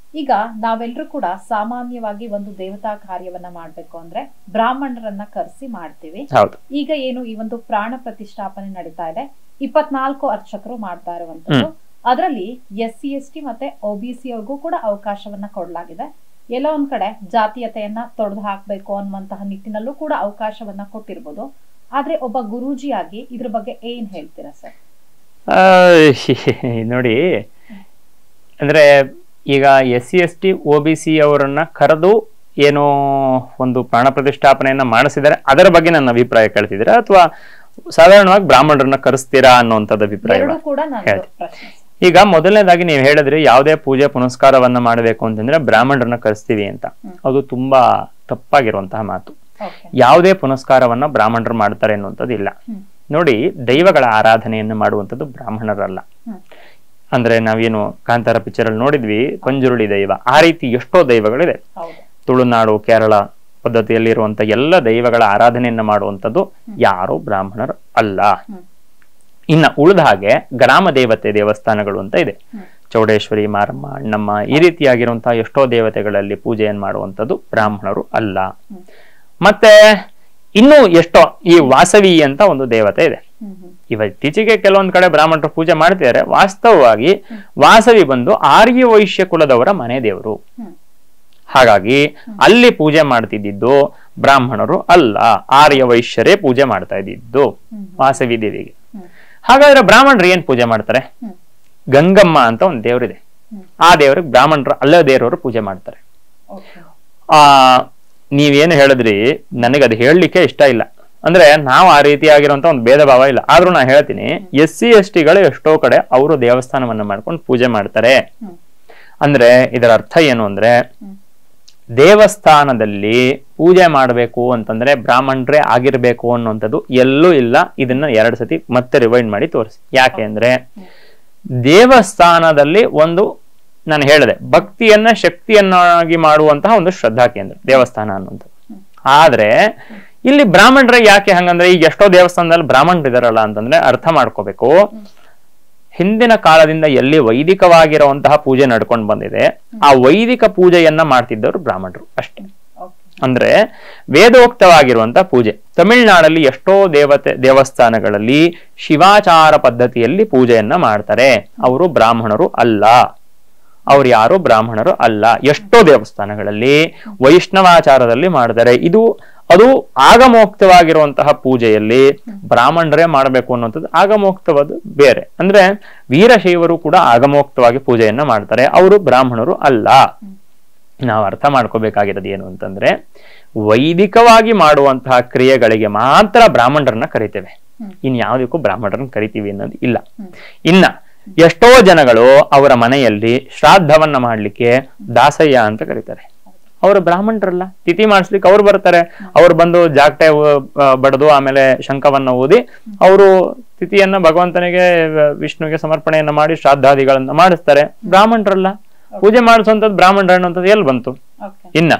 ಈಗ ನಾವೆಲ್ಲರೂ ಕೂಡ ಸಾಮಾನ್ಯವಾಗಿ ಒಂದು ದೇವತಾ ಕಾರ್ಯವನ್ನ ಮಾಡ್ಬೇಕು ಅಂದ್ರೆ ಬ್ರಾಹ್ಮಣರನ್ನ ಕರೆಸಿ ಮಾಡ್ತೀವಿ ಹೌದು ಈಗ ಏನು ಈ ಒಂದು ಪ್ರಾಣ ಪ್ರತಿಷ್ಠಾಪನೆ ನಡೀತಾ ಇದೆ ಇಪ್ಪತ್ನಾಲ್ಕು ಅರ್ಚಕರು ಮಾಡ್ತಾ ಇರುವಂತದ್ದು ಅದರಲ್ಲಿ ಎಸ್ ಸಿ ಎಸ್ ಟಿ ಮತ್ತೆ ಒ ಬಿ ಸಿ ಅವ್ರಿಗೂ ಕೂಡ ಅವಕಾಶವನ್ನ ಕೊಡಲಾಗಿದೆ ಎಲ್ಲೋ ಒಂದ್ ಕಡೆ ಜಾತೀಯತೆಯನ್ನ ತೊಡೆದು ಹಾಕ್ಬೇಕು ಅನ್ನುವಂತಹ ನಿಟ್ಟಿನಲ್ಲೂ ಕೂಡ ಅವಕಾಶವನ್ನ ಕೊಟ್ಟಿರ್ಬೋದು ಆದ್ರೆ ಒಬ್ಬ ಗುರೂಜಿಯಾಗಿ ಇದ್ರ ಬಗ್ಗೆ ಏನ್ ಹೇಳ್ತೀರಾ ಸರ್ ಆ, ನೋಡಿ ಅಂದ್ರೆ ಈಗ S C S T O B C ಅವರನ್ನ ಕರೆದು ಏನೋ ಒಂದು ಪ್ರಾಣ ಪ್ರತಿಷ್ಠಾಪನೆಯನ್ನ ಮಾಡಿಸಿದರೆ ಅದರ ಬಗ್ಗೆ ನನ್ನ ಅಭಿಪ್ರಾಯ ಕೇಳ್ತಿದ್ದೀರಾ ಅಥವಾ ಸಾಧಾರಣವಾಗಿ ಬ್ರಾಹ್ಮಣರನ್ನ ಕರೆಸ್ತೀರಾ ಅನ್ನುವಂಥದ್ದು ಅಭಿಪ್ರಾಯ ಎರಡೂ ಕೂಡ ನಾನು ಹೇಳಿ. ಪ್ರಶ್ನೆ ಈಗ ಮೊದಲನೇದಾಗಿ ನೀವು ಹೇಳಿದ್ರಿ ಯಾವುದೇ ಪೂಜೆ ಪುನಸ್ಕಾರವನ್ನ ಮಾಡಬೇಕು ಅಂತಂದ್ರೆ ಬ್ರಾಹ್ಮಣರನ್ನ ಕರೆಸ್ತೀವಿ ಅಂತ ಹ್ಮ್. ಅದು ತುಂಬಾ ತಪ್ಪಾಗಿರುವಂತಹ ಮಾತು ಓಕೆ ಯಾವುದೇ ಪುನಸ್ಕಾರವನ್ನ ಬ್ರಾಹ್ಮಣರು ಮಾಡ್ತಾರೆ ಅನ್ನುವಂಥದ್ದು ಇಲ್ಲ ಹ್ಮ್ ನೋಡಿ ದೈವಗಳ ಆರಾಧನೆಯನ್ನು ಮಾಡುವಂಥದ್ದು ಬ್ರಾಹ್ಮಣರಲ್ಲ ಹ್ಮ್ ಅಂದ್ರೆ ನಾವೇನು ಕಾಂತಾರ ಪಿಕ್ಚರ್ ಅಲ್ಲಿ ನೋಡಿದ್ವಿ ಪಂಜುರುಳಿ ದೈವ ಆ ರೀತಿ ಎಷ್ಟೋ ದೈವಗಳಿದೆ ಹೌದು ತುಳುನಾಡು ಕೇರಳ ಪದ್ಧತಿಯಲ್ಲಿರುವಂತ ಎಲ್ಲ ದೈವಗಳ ಆರಾಧನೆಯನ್ನ ಮಾಡುವಂಥದ್ದು ಯಾರು ಬ್ರಾಹ್ಮಣರು ಅಲ್ಲ ಹ್ಮ್ ಇನ್ನ ಉಳಿದ ಹಾಗೆ ಗ್ರಾಮ ದೇವತೆ ದೇವಸ್ಥಾನಗಳು ಅಂತ ಇದೆ ಹ್ಮ್ ಚೌಡೇಶ್ವರಿ ಮಾರಮ್ಮ ಅಣ್ಣಮ್ಮ ಈ ರೀತಿಯಾಗಿರುವಂತಹ ಎಷ್ಟೋ ದೇವತೆಗಳಲ್ಲಿ ಪೂಜೆಯನ್ನು ಮಾಡುವಂಥದ್ದು ಬ್ರಾಹ್ಮಣರು ಅಲ್ಲ ಹ್ಮ್ ಮತ್ತೆ ಇನ್ನು ಎಷ್ಟೋ ಈ ವಾಸವಿ ಅಂತ ಒಂದು ದೇವತೆ ಇದೆ ಹ್ಮ್ ಹ್ಮ್ ಇವ ಇತ್ತೀಚೆಗೆ ಕೆಲವೊಂದು ಕಡೆ ಬ್ರಾಹ್ಮಣರು ಪೂಜೆ ಮಾಡ್ತಿದ್ದಾರೆ ವಾಸ್ತವವಾಗಿ ವಾಸವಿ ಬಂದು ಆರ್ಯ ವೈಶ್ಯ ಕುಲದವರ ಮನೆ ದೇವರು ಹ್ಮ್ ಹಾಗಾಗಿ ಅಲ್ಲಿ ಪೂಜೆ ಮಾಡ್ತಿದ್ದಿದ್ದು ಬ್ರಾಹ್ಮಣರು ಅಲ್ಲ ಆರ್ಯ ವೈಶ್ಯರೇ ಪೂಜೆ ಮಾಡ್ತಾ ಇದ್ದಿದ್ದು ಹ್ಮ್ ವಾಸವಿ ದೇವಿಗೆ ಹ್ಮ್ ಹಾಗಾದ್ರೆ ಬ್ರಾಹ್ಮಣರು ಏನ್ ಪೂಜೆ ಮಾಡ್ತಾರೆ ಹ್ಮ್ ಗಂಗಮ್ಮ ಅಂತ ಒಂದು ದೇವರಿದೆ ಹ್ಮ್ ಆ ದೇವರಿಗೆ ಬ್ರಾಹ್ಮಣರು ಅಲ್ಲೇ ದೇವರವರು ಪೂಜೆ ಮಾಡ್ತಾರೆ ಓಕೆ ಆ ನೀವೇನು ಹೇಳಿದ್ರಿ ನನಗೆ ಅದು ಹೇಳಲಿಕ್ಕೆ ಇಷ್ಟ ಇಲ್ಲ ಅಂದ್ರೆ ನಾವು ಆ ರೀತಿಯಾಗಿರುವಂತ ಒಂದು ಭೇದ ಭಾವ ಇಲ್ಲ ಆದ್ರೂ ನಾನು ಹೇಳ್ತೀನಿ ಎಸ್ ಸಿ ಎಸ್ ಟಿಗಳು ಎಷ್ಟೋ ಕಡೆ ಅವರು ದೇವಸ್ಥಾನವನ್ನ ಮಾಡ್ಕೊಂಡು ಪೂಜೆ ಮಾಡ್ತಾರೆ ಹ್ಮ್ ಅಂದ್ರೆ ಇದರ ಅರ್ಥ ಏನು ಅಂದ್ರೆ ಹ್ಮ್ ದೇವಸ್ಥಾನದಲ್ಲಿ ಪೂಜೆ ಮಾಡಬೇಕು ಅಂತಂದ್ರೆ ಬ್ರಾಹ್ಮಣರೇ ಆಗಿರ್ಬೇಕು ಅನ್ನುವಂಥದ್ದು ಎಲ್ಲೂ ಇಲ್ಲ ಇದನ್ನ ಎರಡು ಸತಿ ಮತ್ತೆ ರಿವೈಂಡ್ ಮಾಡಿ ತೋರಿಸಿ ಯಾಕೆ ಅಂದ್ರೆ ದೇವಸ್ಥಾನದಲ್ಲಿ ಒಂದು ನಾನು ಹೇಳಿದೆ ಭಕ್ತಿಯನ್ನ ಶಕ್ತಿಯನ್ನಾಗಿ ಮಾಡುವಂತಹ ಒಂದು ಶ್ರದ್ಧಾ ಕೇಂದ್ರ ದೇವಸ್ಥಾನ ಅನ್ನುವಂಥದ್ದು ಆದ್ರೆ ಇಲ್ಲಿ ಬ್ರಾಹ್ಮಣರೇ ಯಾಕೆ ಹಂಗಂದ್ರೆ ಈಗ ಎಷ್ಟೋ ದೇವಸ್ಥಾನದಲ್ಲಿ ಬ್ರಾಹ್ಮಣರು ಇದಾರಲ್ಲ ಅಂತಂದ್ರೆ ಅರ್ಥ ಮಾಡ್ಕೋಬೇಕು ಹಿಂದಿನ ಕಾಲದಿಂದ ಎಲ್ಲಿ ವೈದಿಕವಾಗಿರುವಂತಹ ಪೂಜೆ ನಡ್ಕೊಂಡು ಬಂದಿದೆ ಆ ವೈದಿಕ ಪೂಜೆಯನ್ನ ಮಾಡ್ತಿದ್ದವರು ಬ್ರಾಹ್ಮಣರು ಅಷ್ಟೇ ಓಕೆ ಅಂದ್ರೆ ವೇದೋಕ್ತವಾಗಿರುವಂತ ಪೂಜೆ ತಮಿಳುನಾಡಲ್ಲಿ ಎಷ್ಟೋ ದೇವತೆ ದೇವಸ್ಥಾನಗಳಲ್ಲಿ ಶಿವಾಚಾರ ಪದ್ಧತಿಯಲ್ಲಿ ಪೂಜೆಯನ್ನ ಮಾಡ್ತಾರೆ ಅವರು ಬ್ರಾಹ್ಮಣರು ಅಲ್ಲ ಅವ್ರು ಯಾರು ಬ್ರಾಹ್ಮಣರು ಅಲ್ಲ ಎಷ್ಟೋ ದೇವಸ್ಥಾನಗಳಲ್ಲಿ ವೈಷ್ಣವಾಚಾರದಲ್ಲಿ ಮಾಡ್ತಾರೆ ಇದು ಅದು ಆಗಮೋಕ್ತವಾಗಿರುವಂತಹ ಪೂಜೆಯಲ್ಲಿ ಬ್ರಾಹ್ಮಣರೇ ಮಾಡಬೇಕು ಅನ್ನುವಂಥದ್ದು ಆಗಮೋಕ್ತವಾದ ಬೇರೆ ಅಂದ್ರೆ ವೀರಶೈವರು ಕೂಡ ಆಗಮೋಕ್ತವಾಗಿ ಪೂಜೆಯನ್ನ ಮಾಡ್ತಾರೆ ಅವರು ಬ್ರಾಹ್ಮಣರು ಅಲ್ಲ ನಾವು ಅರ್ಥ ಮಾಡ್ಕೋಬೇಕಾಗಿರೋದು ಏನು ಅಂತಂದ್ರೆ ವೈದಿಕವಾಗಿ ಮಾಡುವಂತಹ ಕ್ರಿಯೆಗಳಿಗೆ ಮಾತ್ರ ಬ್ರಾಹ್ಮಣರನ್ನ ಕರಿತೇವೆ ಹ್ಮ್. ಇನ್ ಯಾವುದಕ್ಕೂ ಬ್ರಾಹ್ಮಣರನ್ನ ಕರಿತೀವಿ ಅನ್ನೋದು ಇಲ್ಲ ಹ್ಮ್. ಇನ್ನ ಎಷ್ಟೋ ಜನಗಳು ಅವರ ಮನೆಯಲ್ಲಿ ಶ್ರಾದ್ದವನ್ನ ಮಾಡ್ಲಿಕ್ಕೆ ದಾಸಯ್ಯ ಅಂತ ಕರೀತಾರೆ ಅವರು ಬ್ರಾಹ್ಮಣರಲ್ಲ ತಿಥಿ ಮಾಡಿಸ್ಲಿಕ್ಕೆ ಅವ್ರು ಬರ್ತಾರೆ ಅವ್ರು ಬಂದು ಜಾಗಟೆ ಬಡದು ಆಮೇಲೆ ಶಂಖವನ್ನ ಓದಿ ಅವರು ತಿಥಿಯನ್ನ ಭಗವಂತನಿಗೆ ವ- ವಿಷ್ಣುವಿಗೆ ಸಮರ್ಪಣೆಯನ್ನ ಮಾಡಿ ಶ್ರಾದ್ದಾದಿಗಳನ್ನ ಮಾಡಿಸ್ತಾರೆ ಬ್ರಾಹ್ಮಣರಲ್ಲ ಪೂಜೆ ಮಾಡಿಸುವಂತದ್ದು ಬ್ರಾಹ್ಮಣರು ಅನ್ನುವಂಥದ್ದು ಎಲ್ಲಿ ಬಂತು ಓಕೆ ಇನ್ನ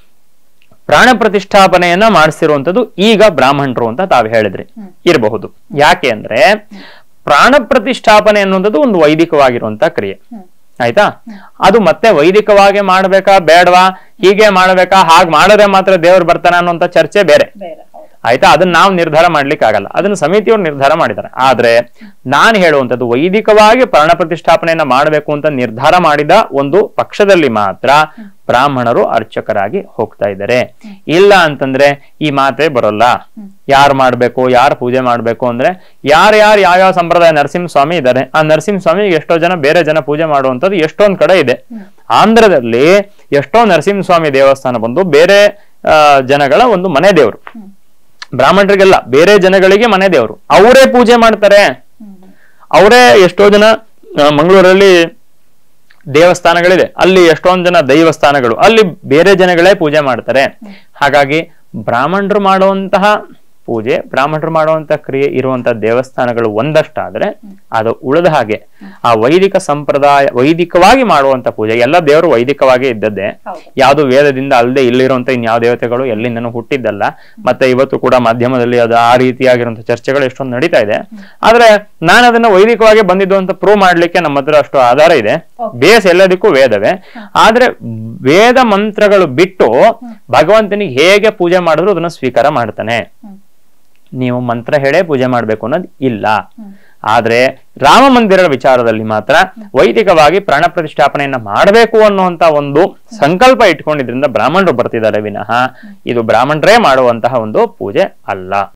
ಪ್ರಾಣ ಪ್ರತಿಷ್ಠಾಪನೆಯನ್ನ ಮಾಡಿಸಿರುವಂತದ್ದು ಈಗ ಬ್ರಾಹ್ಮಣರು ಅಂತ ತಾವು ಹೇಳಿದ್ರಿ ಹ್ಮ್. ಇರಬಹುದು ಯಾಕೆ ಅಂದ್ರೆ ಪ್ರಾಣ ಪ್ರತಿಷ್ಠಾಪನೆ ಅನ್ನುವಂಥದ್ದು ಒಂದು ವೈದಿಕವಾಗಿರುವಂತ ಕ್ರಿಯೆ ಹ್ಮ್ ಆಯ್ತಾ ಅದು ಮತ್ತೆ ವೈದಿಕವಾಗಿ ಮಾಡ್ಬೇಕಾ ಬೇಡವಾ ಹೀಗೆ ಮಾಡ್ಬೇಕಾ ಹಾಗೆ ಮಾಡಿದ್ರೆ ಮಾತ್ರ ದೇವ್ರು ಬರ್ತಾನ ಅನ್ನುವಂತ ಚರ್ಚೆ ಬೇರೆ ಬೇರೆ ಹೌದು ಆಯ್ತಾ ಅದನ್ನ ನಾವು ನಿರ್ಧಾರ ಮಾಡ್ಲಿಕ್ಕೆ ಆಗಲ್ಲ ಅದನ್ನ ಸಮಿತಿಯವರು ನಿರ್ಧಾರ ಮಾಡಿದ್ದಾರೆ ಆದ್ರೆ ನಾನು ಹೇಳುವಂತದ್ದು ವೈದಿಕವಾಗಿ ಪ್ರಾಣ ಪ್ರತಿಷ್ಠಾಪನೆಯನ್ನ ಮಾಡಬೇಕು ಅಂತ ನಿರ್ಧಾರ ಮಾಡಿದ ಒಂದು ಪಕ್ಷದಲ್ಲಿ ಮಾತ್ರ ಬ್ರಾಹ್ಮಣರು ಅರ್ಚಕರಾಗಿ ಹೋಗ್ತಾ ಇದ್ದಾರೆ ಇಲ್ಲ ಅಂತಂದ್ರೆ ಈ ಮಾತೇ ಬರೋಲ್ಲ ಯಾರು ಮಾಡ್ಬೇಕು ಯಾರು ಪೂಜೆ ಮಾಡ್ಬೇಕು ಅಂದ್ರೆ ಯಾರ್ಯಾರು ಯಾವ್ಯಾವ ಸಂಪ್ರದಾಯ ನರಸಿಂಹಸ್ವಾಮಿ ಇದ್ದಾರೆ ಆ ನರಸಿಂಹಸ್ವಾಮಿಗೆ ಎಷ್ಟೋ ಜನ ಬೇರೆ ಜನ ಪೂಜೆ ಮಾಡುವಂತದ್ದು ಎಷ್ಟೊಂದ್ ಕಡೆ ಇದೆ ಆಂಧ್ರದಲ್ಲಿ ಎಷ್ಟೋ ನರಸಿಂಹಸ್ವಾಮಿ ದೇವಸ್ಥಾನ ಬಂದು ಬೇರೆ ಆ, ಜನಗಳ ಒಂದು ಮನೆ ದೇವರು ಹ್ಮ್ ಬ್ರಾಹ್ಮಣರಿಗೆಲ್ಲ ಬೇರೆ ಜನಗಳಿಗೆ ಮನೆ ದೇವರು ಅವರೇ ಪೂಜೆ ಮಾಡ್ತಾರೆ ಹ್ಮ್ ಹ್ಮ್ ಅವರೇ ಎಷ್ಟೋ ಜನ ಆ, ಮಂಗಳೂರಲ್ಲಿ ದೇವಸ್ಥಾನಗಳಿದೆ ಅಲ್ಲಿ ಎಷ್ಟೊಂದ್ ಜನ ದೈವಸ್ಥಾನಗಳು ಅಲ್ಲಿ ಬೇರೆ ಜನಗಳೇ ಪೂಜೆ ಮಾಡ್ತಾರೆ ಹಾಗಾಗಿ ಬ್ರಾಹ್ಮಣರು ಮಾಡುವಂತಹ ಪೂಜೆ ಬ್ರಾಹ್ಮಣರು ಮಾಡುವಂತ ಕ್ರಿಯೆ ಇರುವಂತ ದೇವಸ್ಥಾನಗಳು ಒಂದಷ್ಟಾದ್ರೆ ಅದು ಉಳಿದ ಹಾಗೆ ಆ ವೈದಿಕ ಸಂಪ್ರದಾಯ ವೈದಿಕವಾಗಿ ಮಾಡುವಂತ ಪೂಜೆ ಎಲ್ಲ ದೇವರು ವೈದಿಕವಾಗಿ ಇದ್ದದ್ದೇ ಹೌದು ಯಾವುದು ವೇದದಿಂದ ಅಲ್ಲದೆ ಇಲ್ಲಿರುವಂತ ಇನ್ಯಾವ ದೇವತೆಗಳು ಎಲ್ಲಿಂದನೂ ಹುಟ್ಟಿದ್ದಲ್ಲ ಮತ್ತೆ ಇವತ್ತು ಕೂಡ ಮಾಧ್ಯಮದಲ್ಲಿ ಅದು ಆ ರೀತಿಯಾಗಿರುವಂತ ಚರ್ಚೆಗಳು ಎಷ್ಟೊಂದು ನಡೀತಾ ಇದೆ ಆದ್ರೆ ನಾನು ಅದನ್ನ ವೈದಿಕವಾಗಿ ಬಂದಿದ್ದು ಅಂತ ಪ್ರೂವ್ ಮಾಡ್ಲಿಕ್ಕೆ ನಮ್ಮ ಹತ್ರ ಅಷ್ಟು ಆಧಾರ ಇದೆ Okay. ಬೇಸ್ ಎಲ್ಲದಕ್ಕೂ ವೇದವೇ ಆದ್ರೆ ವೇದ ಮಂತ್ರಗಳು ಬಿಟ್ಟು ಭಗವಂತನಿಗೆ ಹೇಗೆ ಪೂಜೆ ಮಾಡಿದ್ರು ಅದನ್ನ ಸ್ವೀಕಾರ ಮಾಡ್ತಾನೆ ಹ್ಮ್. ನೀವು ಮಂತ್ರ ಹೇಳೇ ಪೂಜೆ ಮಾಡ್ಬೇಕು ಅನ್ನೋದು ಇಲ್ಲ ಹ್ಮ್. ಆದ್ರೆ ರಾಮ ಮಂದಿರದ ವಿಚಾರದಲ್ಲಿ ಮಾತ್ರ ವೈದಿಕವಾಗಿ ಪ್ರಾಣ ಪ್ರತಿಷ್ಠಾಪನೆಯನ್ನ ಮಾಡಬೇಕು ಅನ್ನುವಂತ ಒಂದು ಸಂಕಲ್ಪ ಇಟ್ಕೊಂಡಿದ್ರಿಂದ ಬ್ರಾಹ್ಮಣರು ಬರ್ತಿದ್ದಾರೆ ವಿನಃ ಇದು ಬ್ರಾಹ್ಮಣರೇ ಮಾಡುವಂತಹ ಒಂದು ಪೂಜೆ ಅಲ್ಲ